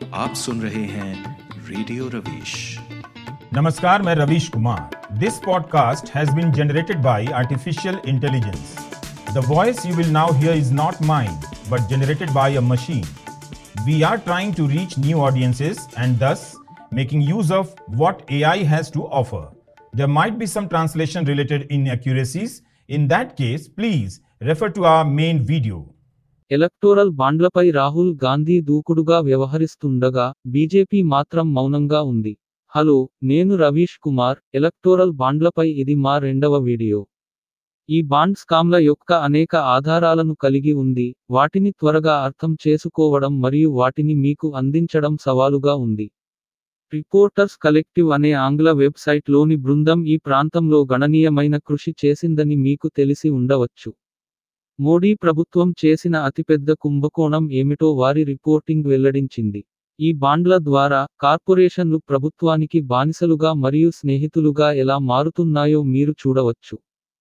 आप सुन रहे हैं रेडियो रवीश नमस्कार मैं Ravish Kumar this podcast has been generated by artificial intelligence the voice you will now hear is not mine but generated by a machine we are trying to reach new audiences and thus making use of what AI has to offer. There might be some translation related inaccuracies. In that case, please refer to our main video. Electoral బాండ్లపై రాహుల్ గాంధీ దూకుడుగా వ్యవహరిస్తుండగా BJP మాత్రం మౌనంగా ఉంది hello నేను Ravish Kumar electoral బాండ్లపై ఇది మా రెండవ వీడియో ఈ బాండ్ స్కామ్ల యొక్క అనేక ఆధారాలను కలిగి ఉంది వాటిని త్వరగా అర్థం చేసుకోవడం మరియు వాటిని మీకు అందించడం సవాలుగా ఉంది రిపోర్టర్స్ కలెక్టివ్ అనే ఆంగ్ల వెబ్సైట్లోని బృందం ఈ ప్రాంతంలో గణనీయమైన కృషి చేసిందని మీకు తెలిసి ఉండవచ్చు మోడీ ప్రభుత్వం చేసిన అతిపెద్ద కుంభకోణం ఏమిటో వారి రిపోర్టింగ్ వెల్లడించింది ఈ బాండ్ల ద్వారా కార్పొరేషన్లు ప్రభుత్వానికి బానిసలుగా మరియు స్నేహితులుగా ఎలా మారుతున్నాయో మీరు చూడవచ్చు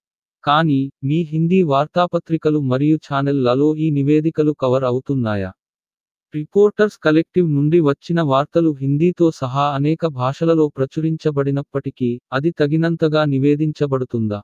కానీ మీ హిందీ వార్తాపత్రికలు మరియు ఛానళ్లలో ఈ నివేదికలు కవర్ అవుతున్నాయా రిపోర్టర్స్ కలెక్టివ్ నుండి వచ్చిన వార్తలు హిందీతో సహా అనేక భాషలలో ప్రచురించబడినప్పటికీ అది తగినంతగా నివేదించబడుతుందా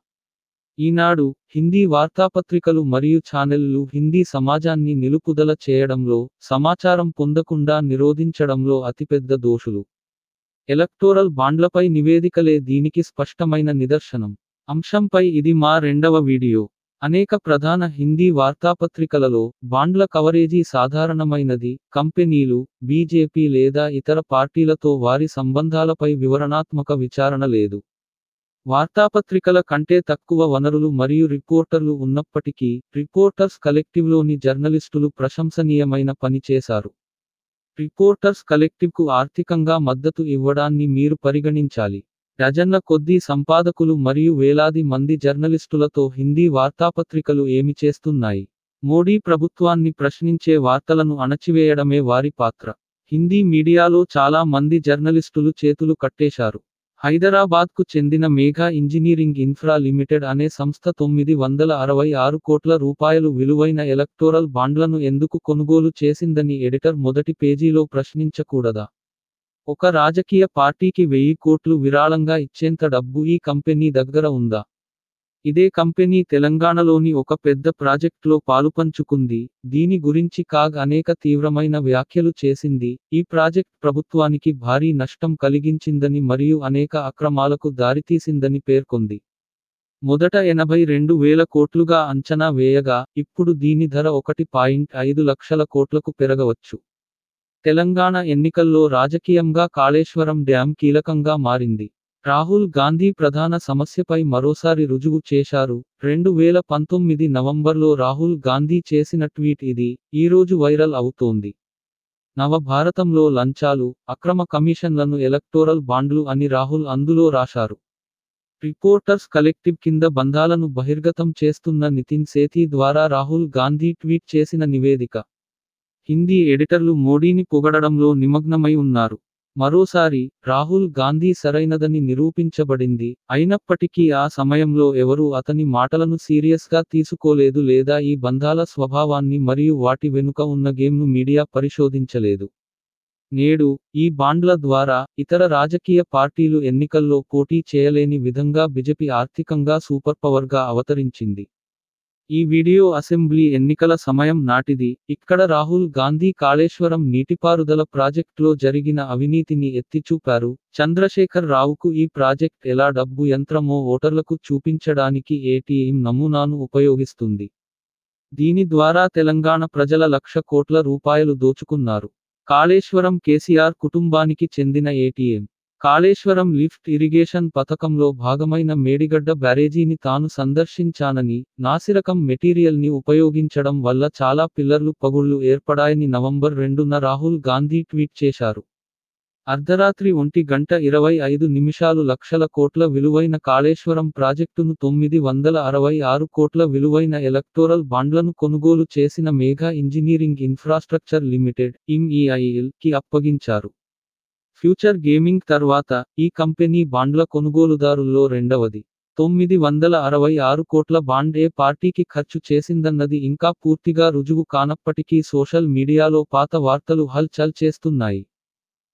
ఈనాడు హిందీ వార్తాపత్రికలు మరియు ఛానళ్లు హిందీ సమాజాన్ని నిలుపుదల చేయడంలో సమాచారం పొందకుండా నిరోధించడంలో అతిపెద్ద దోషులు ఎలక్టోరల్ బాండ్లపై నివేదికలే దీనికి స్పష్టమైన నిదర్శనం అంశంపై ఇది మా రెండవ వీడియో అనేక ప్రధాన హిందీ వార్తాపత్రికలలో బాండ్ల కవరేజీ సాధారణమైనది కంపెనీలు బీజేపీ లేదా ఇతర పార్టీలతో వారి సంబంధాలపై వివరణాత్మక విచారణ లేదు వార్తాపత్రికల కంటే తక్కువ వనరులు మరియు రిపోర్టర్లు ఉన్నప్పటికీ రిపోర్టర్స్ కలెక్టివ్లోని జర్నలిస్టులు ప్రశంసనీయమైన పని చేశారు రిపోర్టర్స్ కలెక్టివ్కు ఆర్థికంగా మద్దతు ఇవ్వడాన్ని మీరు పరిగణించాలి డజన్ల కొద్దీ సంపాదకులు మరియు వేలాది మంది జర్నలిస్టులతో హిందీ వార్తాపత్రికలు ఏమి చేస్తున్నాయి మోడీ ప్రభుత్వాన్ని ప్రశ్నించే వార్తలను అణచివేయడమే వారి పాత్ర హిందీ మీడియాలో చాలా మంది జర్నలిస్టులు చేతులు కట్టేశారు హైదరాబాద్కు చెందిన మేఘా ఇంజనీరింగ్ ఇన్ఫ్రా లిమిటెడ్ అనే సంస్థ తొమ్మిది వందల అరవై ఆరు కోట్ల రూపాయలు విలువైన ఎలక్టోరల్ బాండ్లను ఎందుకు కొనుగోలు చేసిందని ఎడిటర్ మొదటి పేజీలో ప్రశ్నించకూడదా ఒక రాజకీయ పార్టీకి వెయ్యి కోట్లు విరాళంగా ఇచ్చేంత డబ్బు ఈ కంపెనీ దగ్గర ఉందా ఇదే కంపెనీ తెలంగాణలోని ఒక పెద్ద ప్రాజెక్టులో పాలుపంచుకుంది దీని గురించి కాగ్ అనేక తీవ్రమైన వ్యాఖ్యలు చేసింది ఈ ప్రాజెక్ట్ ప్రభుత్వానికి భారీ నష్టం కలిగించిందని మరియు అనేక అక్రమాలకు దారితీసిందని పేర్కొంది మొదట ఎనభై రెండు వేల కోట్లుగా అంచనా వేయగా ఇప్పుడు దీని ధర ఒకటి పాయింట్ ఐదు లక్షల కోట్లకు పెరగవచ్చు తెలంగాణ ఎన్నికల్లో రాజకీయంగా కాళేశ్వరం డ్యాం కీలకంగా మారింది రాహుల్ గాంధీ ప్రధాన సమస్యపై మరోసారి రుజువు చేశారు రెండు వేల పంతొమ్మిది నవంబర్లో రాహుల్ గాంధీ చేసిన ట్వీట్ ఇది ఈరోజు వైరల్ అవుతోంది నవభారతంలో లంచాలు అక్రమ కమిషన్లను ఎలక్టోరల్ బాండ్లు అని రాహుల్ అందులో రాశారు రిపోర్టర్స్ కలెక్టివ్ కింద బంధాలను బహిర్గతం చేస్తున్న నితిన్ సేథీ ద్వారా రాహుల్ గాంధీ ట్వీట్ చేసిన నివేదిక హిందీ ఎడిటర్లు మోడీని పొగడడంలో నిమగ్నమై ఉన్నారు మరోసారి రాహుల్ గాంధీ సరైనదని నిరూపించబడింది అయినప్పటికీ ఆ సమయంలో ఎవరూ అతని మాటలను సీరియస్గా తీసుకోలేదు లేదా ఈ బంధాల స్వభావాన్ని మరియు వాటి వెనుక ఉన్న గేమ్ను మీడియా పరిశోధించలేదు నేడు ఈ బాండ్ల ద్వారా ఇతర రాజకీయ పార్టీలు ఎన్నికల్లో పోటీ చేయలేని విధంగా బిజెపి ఆర్థికంగా సూపర్ పవర్గా అవతరించింది ఈ వీడియో అసెంబ్లీ ఎన్నికల సమయం నాటిది ఇక్కడ రాహుల్ గాంధీ కాళేశ్వరం నీటిపారుదల ప్రాజెక్టులో జరిగిన అవినీతిని ఎత్తిచూపారు చంద్రశేఖర్ రావుకు ఈ ప్రాజెక్ట్ ఎలా డబ్బు యంత్రమో ఓటర్లకు చూపించడానికి ఏటీఎం నమూనాను ఉపయోగిస్తుంది దీని ద్వారా తెలంగాణ ప్రజల లక్ష కోట్ల రూపాయలు దోచుకున్నారు కాళేశ్వరం కేసీఆర్ కుటుంబానికి చెందిన ఏటీఎం కాళేశ్వరం లిఫ్ట్ ఇరిగేషన్ పథకంలో భాగమైన మేడిగడ్డ బ్యారేజీని తాను సందర్శించానని నాసిరకం మెటీరియల్ని ఉపయోగించడం వల్ల చాలా పిల్లర్లు పగుళ్లు ఏర్పడాయని నవంబర్ రెండున రాహుల్ గాంధీ ట్వీట్ చేశారు అర్ధరాత్రి ఒంటి గంట ఇరవై ఐదు నిమిషాలు లక్షల కోట్ల విలువైన కాళేశ్వరం ప్రాజెక్టును తొమ్మిది వందల అరవై ఆరు కోట్ల విలువైన ఎలక్టోరల్ బాండ్లను కొనుగోలు చేసిన Megha engineering infrastructure limited MEIL కి అప్పగించారు ఫ్యూచర్ గేమింగ్ తర్వాత ఈ కంపెనీ బాండ్ల కొనుగోలుదారుల్లో రెండవది తొమ్మిది వందల అరవై ఆరు కోట్ల బాండ్ ఏ పార్టీకి ఖర్చు చేసిందన్నది ఇంకా పూర్తిగా రుజువు కానప్పటికీ సోషల్ మీడియాలో పాత వార్తలు హల్ చల్ చేస్తున్నాయి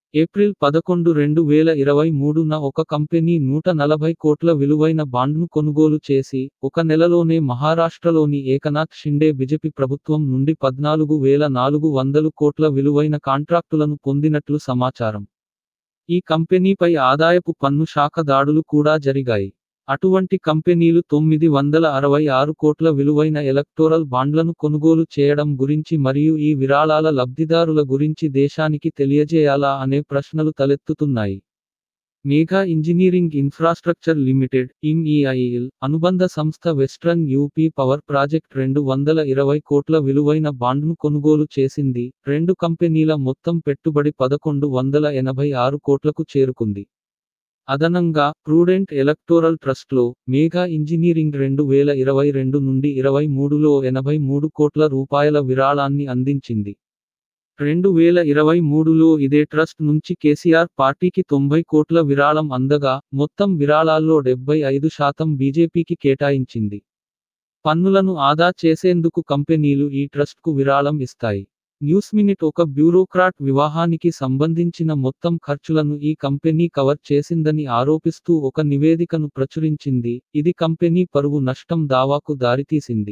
ఏప్రిల్ పదకొండు రెండు వేల ఇరవై మూడున ఒక కంపెనీ నూట నలభై కోట్ల విలువైన బాండ్ను కొనుగోలు చేసి ఒక నెలలోనే మహారాష్ట్రలోని ఏకనాథ్ షిండే బిజెపి ప్రభుత్వం నుండి పద్నాలుగు వేల నాలుగు వందలు కోట్ల విలువైన కాంట్రాక్టులను పొందినట్లు సమాచారం ఈ కంపెనీపై ఆదాయపు పన్ను శాఖ దాడులు కూడా జరిగాయి అటువంటి కంపెనీలు తొమ్మిది వందల అరవై ఆరు కోట్ల విలువైన ఎలక్టోరల్ బాండ్లను కొనుగోలు చేయడం గురించి మరియు ఈ విరాళాల లబ్ధిదారుల గురించి దేశానికి తెలియజేయాలా అనే ప్రశ్నలు తలెత్తుతున్నాయి Megha engineering infrastructure limited MEIL అనుబంధ సంస్థ వెస్ట్రన్ యూపీ పవర్ ప్రాజెక్ట్ రెండు వందల ఇరవై కోట్ల విలువైన బాండ్ను కొనుగోలు చేసింది రెండు కంపెనీల మొత్తం పెట్టుబడి పదకొండు వందల ఎనభై ఆరు కోట్లకు చేరుకుంది అదనంగా ప్రూడెంట్ ఎలక్టోరల్ ట్రస్ట్లో మేఘా ఇంజనీరింగ్ రెండు వేల ఇరవై రెండు నుండి ఇరవై మూడులో ఎనభై మూడు కోట్ల రూపాయల విరాళాన్ని అందించింది రెండు వేల ఇరవై మూడులో ఇదే ట్రస్ట్ నుంచి కేసీఆర్ పార్టీకి తొంభై కోట్ల విరాళం అందగా మొత్తం విరాళాల్లో డెబ్బై ఐదు శాతం బీజేపీకి కేటాయించింది పన్నులను ఆదా చేసేందుకు కంపెనీలు ఈ ట్రస్ట్కు విరాళం ఇస్తాయి న్యూస్ మినిట్ ఒక బ్యూరోక్రాట్ వివాహానికి సంబంధించిన మొత్తం ఖర్చులను ఈ కంపెనీ కవర్ చేసిందని ఆరోపిస్తూ ఒక నివేదికను ప్రచురించింది ఇది కంపెనీ పరువు నష్టం దావాకు దారితీసింది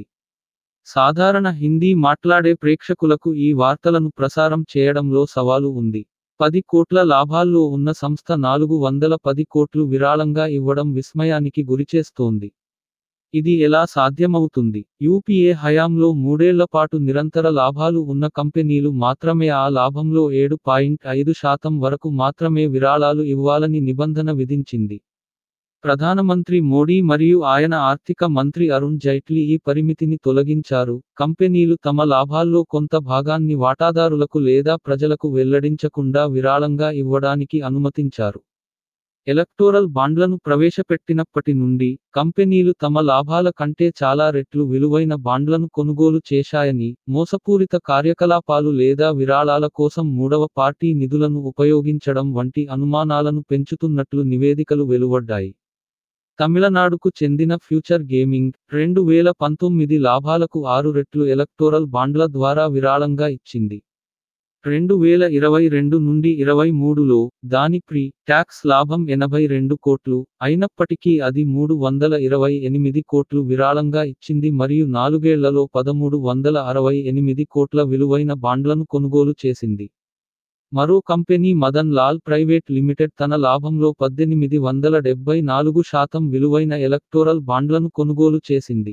సాధారణ హిందీ మాట్లాడే ప్రేక్షకులకు ఈ వార్తలను ప్రసారం చేయడంలో సవాలు ఉంది పది కోట్ల లాభాల్లో ఉన్న సంస్థ నాలుగు వందల పది కోట్లు విరాళంగా ఇవ్వడం విస్మయానికి గురిచేస్తోంది ఇది ఎలా సాధ్యమవుతుంది యూపీఏ హయాంలో మూడేళ్ల పాటు నిరంతర లాభాలు ఉన్న కంపెనీలు మాత్రమే ఆ లాభంలో ఏడు పాయింట్ ఐదు శాతం వరకు మాత్రమే విరాళాలు ఇవ్వాలని నిబంధన విధించింది ప్రధానమంత్రి మోడీ మరియు ఆయన ఆర్థిక మంత్రి అరుణ్ జైట్లీ ఈ పరిమితిని తొలగించారు కంపెనీలు తమ లాభాల్లో కొంత భాగాన్ని వాటాదారులకు లేదా ప్రజలకు వెల్లడించకుండా విరాళంగా ఇవ్వడానికి అనుమతించారు ఎలక్టోరల్ బాండ్లను ప్రవేశపెట్టినప్పటి నుండి కంపెనీలు తమ లాభాల కంటే చాలా రెట్లు విలువైన బాండ్లను కొనుగోలు చేశాయని మోసపూరిత కార్యకలాపాలు లేదా విరాళాల కోసం మూడవ పార్టీ నిధులను ఉపయోగించడం వంటి అనుమానాలను పెంచుతున్నట్లు నివేదికలు వెలువడ్డాయి తమిళనాడుకు చెందిన ఫ్యూచర్ గేమింగ్ రెండు వేల పంతొమ్మిది లాభాలకు ఆరు రెట్లు ఎలక్టోరల్ బాండ్ల ద్వారా విరాళంగా ఇచ్చింది రెండు వేల ఇరవై రెండు నుండి ఇరవై మూడులో దాని ప్రీ ట్యాక్స్ లాభం ఎనభై రెండు కోట్లు అయినప్పటికీ అది మూడు వందల ఇరవై ఎనిమిది కోట్లు విరాళంగా ఇచ్చింది మరియు నాలుగేళ్లలో పదమూడు వందల అరవై ఎనిమిది కోట్ల విలువైన బాండ్లను కొనుగోలు చేసింది మరో company Madan Lal private limited తన లాభంలో పద్దెనిమిది వందల డెబ్బై నాలుగు శాతం విలువైన ఎలక్టోరల్ బాండ్లను కొనుగోలు చేసింది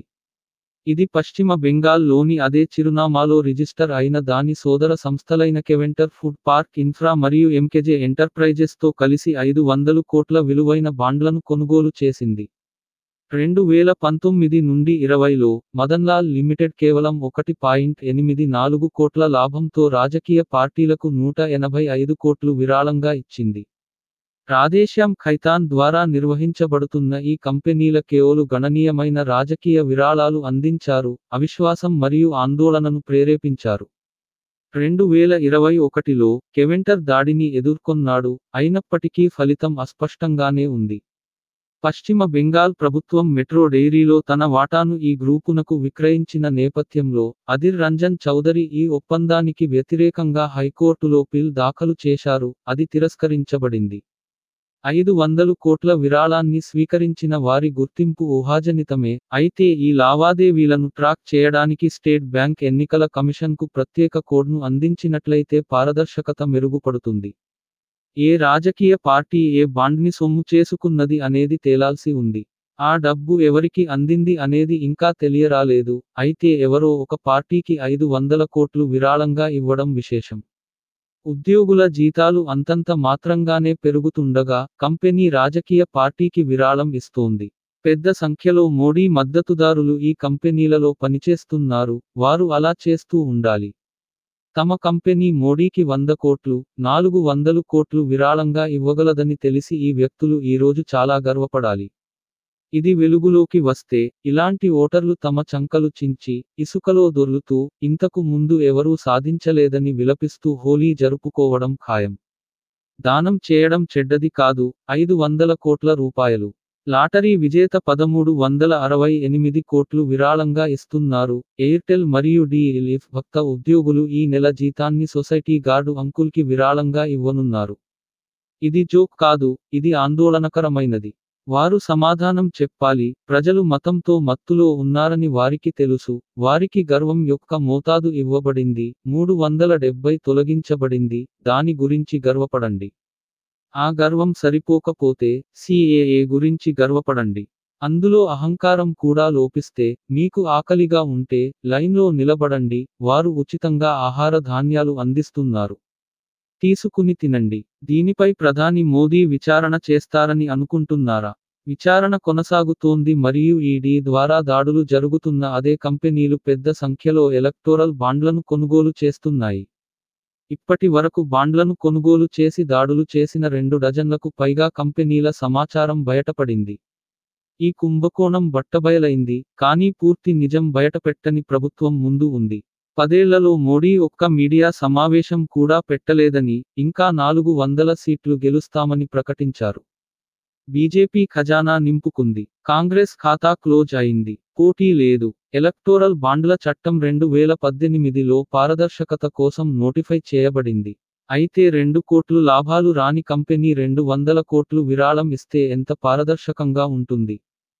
ఇది పశ్చిమ బెంగాల్లోని అదే చిరునామాలో రిజిస్టర్ అయిన దాని సోదర సంస్థలైన కెవెంటర్ ఫుడ్ పార్క్ ఇన్ఫ్రా మరియు ఎంకెజే ఎంటర్ప్రైజెస్తో కలిసి ఐదు వందలు కోట్ల విలువైన బాండ్లను కొనుగోలు చేసింది రెండు వేల పంతొమ్మిది నుండి ఇరవైలో మదన్లాల్ లిమిటెడ్ కేవలం ఒకటి పాయింట్ ఎనిమిది నాలుగు కోట్ల లాభంతో రాజకీయ పార్టీలకు నూట ఎనభై ఐదు కోట్లు విరాళంగా ఇచ్చింది రాధేశ్యాం ఖైతాన్ ద్వారా నిర్వహించబడుతున్న ఈ కంపెనీల కేవలు గణనీయమైన రాజకీయ విరాళాలు అందించారు అవిశ్వాసం మరియు ఆందోళనను ప్రేరేపించారు రెండు వేల ఇరవై ఒకటిలో కెవెంటర్ దాడిని ఎదుర్కొన్నాడు అయినప్పటికీ ఫలితం అస్పష్టంగానే ఉంది పశ్చిమ బెంగాల్ ప్రభుత్వం మెట్రో డైరీలో తన వాటాను ఈ గ్రూపునకు విక్రయించిన నేపథ్యంలో అదిర్ రంజన్ చౌదరి ఈ ఒప్పందానికి వ్యతిరేకంగా హైకోర్టులో పిల్ దాఖలు చేశారు అది తిరస్కరించబడింది ఐదు వందలు కోట్ల విరాళాన్ని స్వీకరించిన వారి గుర్తింపు ఊహాజనితమే అయితే ఈ లావాదేవీలను ట్రాక్ చేయడానికి స్టేట్ బ్యాంక్ ఎన్నికల కమిషన్కు ప్రత్యేక కోడ్ను అందించినట్లయితే పారదర్శకత మెరుగుపడుతుంది ఏ రాజకీయ పార్టీ ఏ బాండ్ని సొమ్ము చేసుకున్నది అనేది తేలాల్సి ఉంది ఆ డబ్బు ఎవరికి అందింది అనేది ఇంకా తెలియరాలేదు అయితే ఎవరో ఒక పార్టీకి ఐదు వందల కోట్లు విరాళంగా ఇవ్వడం విశేషం ఉద్యోగుల జీతాలు అంతంత మాత్రంగానే పెరుగుతుండగా కంపెనీ రాజకీయ పార్టీకి విరాళం ఇస్తోంది పెద్ద సంఖ్యలో మోడీ మద్దతుదారులు ఈ కంపెనీలలో పనిచేస్తున్నారు వారు అలా చేస్తూ ఉండాలి తమ కంపెనీ మోడీకి వంద కోట్లు నాలుగు వందలు కోట్లు విరాళంగా ఇవ్వగలదని తెలిసి ఈ వ్యక్తులు ఈరోజు చాలా గర్వపడాలి ఇది వెలుగులోకి వస్తే ఇలాంటి ఓటర్లు తమ చంకలు చించి ఇసుకలో దొర్లుతూ ఇంతకు ముందు ఎవరూ సాధించలేదని విలపిస్తూ హోలీ జరుపుకోవడం ఖాయం దానం చేయడం చెడ్డది కాదు ఐదు వందల కోట్ల రూపాయలు లాటరీ విజేత పదమూడు వందల అరవై ఎనిమిది కోట్లు విరాళంగా ఇస్తున్నారు ఎయిర్టెల్ మరియు డిఎల్ఎఫ్ భక్త ఉద్యోగులు ఈ నెల జీతాన్ని సొసైటీ గార్డు అంకుల్కి విరాళంగా ఇవ్వనున్నారు ఇది జోక్ కాదు ఇది ఆందోళనకరమైనది వారు సమాధానం చెప్పాలి ప్రజలు మతంతో మత్తులో ఉన్నారని వారికి తెలుసు వారికి గర్వం యొక్క మోతాదు ఇవ్వబడింది మూడు వందల డెబ్బై తొలగించబడింది దాని గురించి గర్వపడండి ఆ గర్వం సరిపోకపోతే సిఏఏ గురించి గర్వపడండి అందులో అహంకారం కూడా లోపిస్తే మీకు ఆకలిగా ఉంటే లైన్లో నిలబడండి వారు ఉచితంగా ఆహార ధాన్యాలు అందిస్తున్నారు తీసుకుని తినండి దీనిపై ప్రధాని మోదీ విచారణ చేస్తారని అనుకుంటున్నారా విచారణ కొనసాగుతోంది మరియు ఈడీ ద్వారా దాడులు జరుగుతున్న అదే కంపెనీలు పెద్ద సంఖ్యలో ఎలక్టోరల్ బాండ్లను కొనుగోలు చేస్తున్నాయి ఇప్పటి వరకు బాండ్లను కొనుగోలు చేసి దాడులు చేసిన రెండు డజన్లకు పైగా కంపెనీల సమాచారం బయటపడింది ఈ కుంభకోణం బట్టబయలైంది కానీ పూర్తి నిజం బయటపెట్టని ప్రభుత్వం ముందు ఉంది పదేళ్లలో మోడీ ఒక్క మీడియా సమావేశం కూడా పెట్టలేదని ఇంకా నాలుగు వందల సీట్లు గెలుస్తామని ప్రకటించారు బీజేపీ ఖజానా నింపుకుంది కాంగ్రెస్ ఖాతా క్లోజ్ అయింది పోటీ లేదు ఎలక్టోరల్ బాండ్ల చట్టం రెండు వేల పద్దెనిమిదిలో పారదర్శకత కోసం నోటిఫై చేయబడింది అయితే రెండు కోట్లు లాభాలు రాని కంపెనీ రెండు వందల కోట్లు విరాళం ఇస్తే ఎంత పారదర్శకంగా ఉంటుంది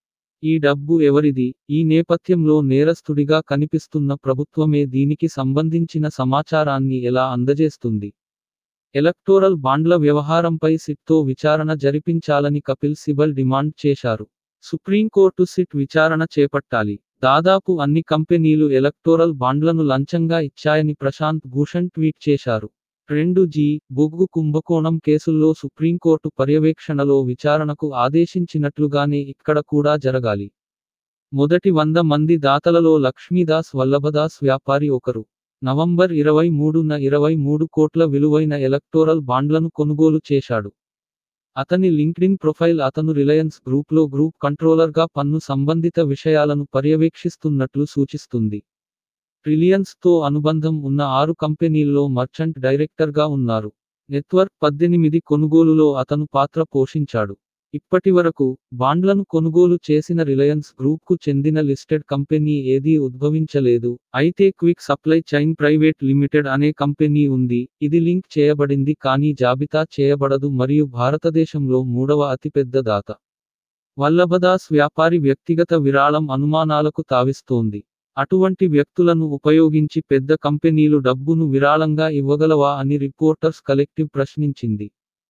ఈ డబ్బు ఎవరిది ఈ నేపథ్యంలో నేరస్తుడిగా కనిపిస్తున్న ప్రభుత్వమే దీనికి సంబంధించిన సమాచారాన్ని ఎలా అందజేస్తుంది ఎలక్టోరల్ బాండ్ల వ్యవహారంపై సిట్తో విచారణ జరిపించాలని కపిల్ సిబల్ డిమాండ్ చేశారు సుప్రీంకోర్టు సిట్ విచారణ చేపట్టాలి దాదాపు అన్ని కంపెనీలు ఎలక్టోరల్ బాండ్లను లంచంగా ఇచ్చాయని ప్రశాంత్ భూషణ్ ట్వీట్ చేశారు రెండు జీ బొగ్గు కుంభకోణం కేసుల్లో సుప్రీంకోర్టు పర్యవేక్షణలో విచారణకు ఆదేశించినట్లుగానే ఇక్కడ కూడా జరగాలి మొదటి వంద మంది దాతలలో లక్ష్మీదాస్ వల్లభదాస్ వ్యాపారి ఒకరు నవంబర్ ఇరవై మూడున ఇరవై మూడు కోట్ల విలువైన ఎలక్టోరల్ బాండ్లను కొనుగోలు చేశాడు అతని లింక్డిన్ ప్రొఫైల్ అతను రిలయన్స్ గ్రూప్లో గ్రూప్ కంట్రోలర్గా పన్ను సంబంధిత విషయాలను పర్యవేక్షిస్తున్నట్లు సూచిస్తుంది రిలయన్స్తో అనుబంధం ఉన్న ఆరు కంపెనీల్లో మర్చంట్ డైరెక్టర్గా ఉన్నారు నెట్వర్క్ పద్దెనిమిది కొనుగోలులో అతను పాత్ర పోషించాడు ఇప్పటివరకు బాండ్లను కొనుగోలు చేసిన రిలయన్స్ గ్రూప్కు చెందిన లిస్టెడ్ కంపెనీ ఏదీ ఉద్భవించలేదు అయితే quick supply chain private limited అనే కంపెనీ ఉంది ఇది లింక్ చేయబడింది కానీ జాబితా చేయబడదు మరియు భారతదేశంలో మూడవ అతిపెద్ద దాత వల్లభదాస్ వ్యాపారి వ్యక్తిగత విరాళం అనుమానాలకు తావిస్తోంది అటువంటి వ్యక్తులను ఉపయోగించి పెద్ద కంపెనీలు డబ్బును విరాళంగా ఇవ్వగలవా అని రిపోర్టర్స్ కలెక్టివ్ ప్రశ్నించింది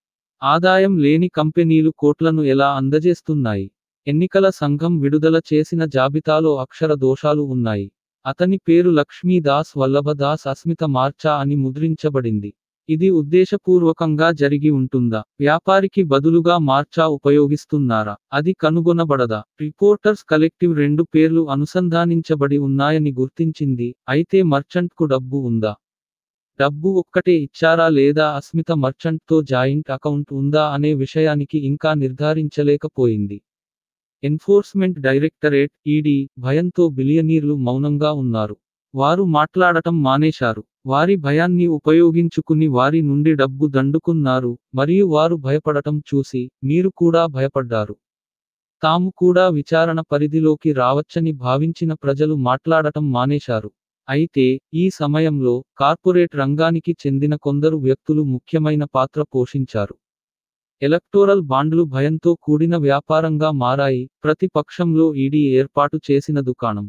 ఆదాయం లేని కంపెనీలు కోట్లను ఎలా అందజేస్తున్నాయి ఎన్నికల సంఘం విడుదల చేసిన జాబితాలో అక్షర దోషాలు ఉన్నాయి అతని పేరు లక్ష్మీదాస్ వల్లభదాస్ అస్మిత మార్చా అని ముద్రించబడింది ఇది ఉద్దేశపూర్వకంగా జరిగి ఉంటుందా వ్యాపారికి బదులుగా మార్చా ఉపయోగిస్తున్నారా అది కనుగొనబడదా రిపోర్టర్స్ కలెక్టివ్ రెండు పేర్లు అనుసంధానించబడి ఉన్నాయని గుర్తించింది అయితే మర్చంట్కు డబ్బు ఉందా డబ్బు ఒక్కటే ఇచ్చారా లేదా అస్మిత మర్చంట్తో జాయింట్ అకౌంట్ ఉందా అనే విషయానికి ఇంకా నిర్ధారించలేకపోయింది ఎన్ఫోర్స్మెంట్ డైరెక్టరేట్ ఈడీ భయంతో బిలియనీర్లు మౌనంగా ఉన్నారు వారు మాట్లాడటం మానేశారు వారి భయాన్ని ఉపయోగించుకుని వారి నుండి డబ్బు దండుకున్నారు మరియు వారు భయపడటం చూసి మీరు కూడా భయపడ్డారు తాము కూడా విచారణ పరిధిలోకి రావచ్చని భావించిన ప్రజలు మాట్లాడటం మానేశారు అయితే ఈ సమయంలో కార్పొరేట్ రంగానికి చెందిన కొందరు వ్యక్తులు ముఖ్యమైన పాత్ర పోషించారు ఎలక్టోరల్ బాండ్లు భయంతో కూడిన వ్యాపారంగా మారాయి ప్రతిపక్షంలో ఈడీ ఏర్పాటు చేసిన దుకాణం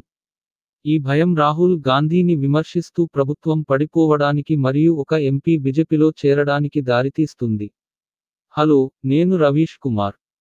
ఈ భయం రాహుల్ గాంధీని విమర్శిస్తూ ప్రభుత్వం పడిపోవడానికి మరియు ఒక ఎంపీ బీజేపీలో చేరడానికి దారితీస్తుంది హలో నేను రవీష్ కుమార్